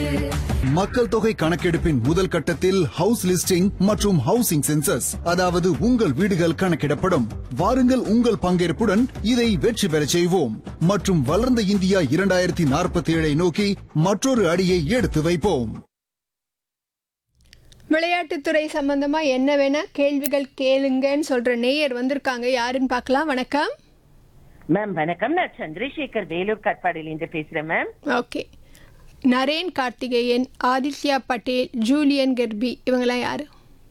மக்கள் தொகை கணக்கெடுப்பின் முதல் கட்டத்தில் ஹவுஸ் லிஸ்டிங் மற்றும் ஹவுசிங் சென்சஸ் அதாவது உங்கள் வீடுகள் கணக்கிடப்படும் வாருங்கள் உங்கள் பங்கேற்புடன் இதை வெற்றி பெறச் செய்வோம் மற்றும் வளர்ந்த இந்தியா இரண்டாயிரத்தி நாற்பத்தி ஏழை நோக்கி மற்றொரு அடியை எடுத்து வைப்போம் விளையாட்டுத்துறை சம்பந்தமா என்ன வேணா கேள்விகள் கேளுங்கன்னு சொல்ற நேயர் வந்திருக்காங்க யாருன்னு பார்க்கலாம் வணக்கம் மேம் வணக்கம் நான் சந்திரசேகர் வேலூர் காட்பாடியிலிருந்து பேசுறேன் ma'am okay Naren Karthikeyan Aditya Patel Julian Kirby இவங்கெல்லாம் யாரு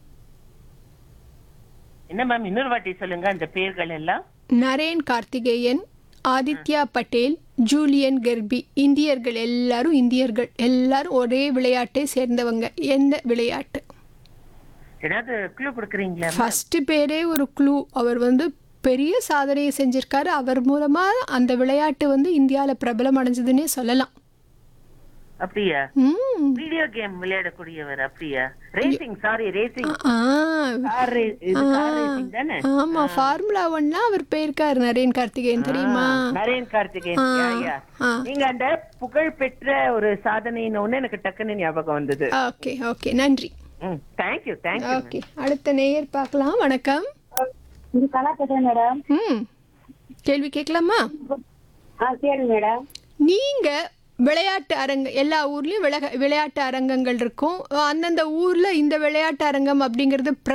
என்ன மேம் இன்னொரு வாட்டி சொல்லுங்க அந்த பேர்கள் எல்லாம் நரேன் கார்த்திகேயன் ஆதித்யா பட்டேல் ஜூலியன் கர்பி இந்தியர்கள் எல்லாரும் இந்தியர்கள் எல்லாரும் ஒரே விளையாட்டை சேர்ந்தவங்க எந்த விளையாட்டு ஏதாவது க்ளூ கொடுக்குறீங்களா ஃபர்ஸ்ட் பேரே ஒரு க்ளூ அவர் வந்து பெரிய சாதனையை செஞ்சிருக்காரு அவர் மூலமா அந்த விளையாட்டு வந்து இந்தியாவில் பிரபலம் அடைஞ்சதுன்னே சொல்லலாம் அப்படியா ம் வீடியோ கேம் விளையாடக்கூடியவர் அப்படியா ரேசிங் சாரி ரேசிங் ஆ கார் இது கார் ரேசிங் தானே ஆமா ஃபார்முலா ஒன்லாம் அவர் போயிருக்காரு நரேன் கார்த்திகேயன் தெரியுமா நரேன் கார்த்திகேயன் ஆ, யா, யா. ஆ. நீங்க அந்த புகழ் பெற்ற ஒரு சாதனைன்னு ஒண்ணு எனக்கு டக்குன்னு ஞாபகம் வந்தது ஓகே ஓகே நன்றி ம் தேங்க்யூ தேங்க்யூ ஓகே அடுத்த நேயர் பார்க்கலாம் வணக்கம் இது கலா பேசுறேன் மேடம் ம் கேள்வி கேட்கலாமா ஆ சரி மேடம் நீங்க விளையாட்டு அரங்க எல்லா ஊர்லயும் விளையா விளையாட்டு அரங்கங்கள் இருக்கும் அந்தந்த ஊர்ல இந்த விளையாட்டு அரங்கம் அப்படிங்கிறது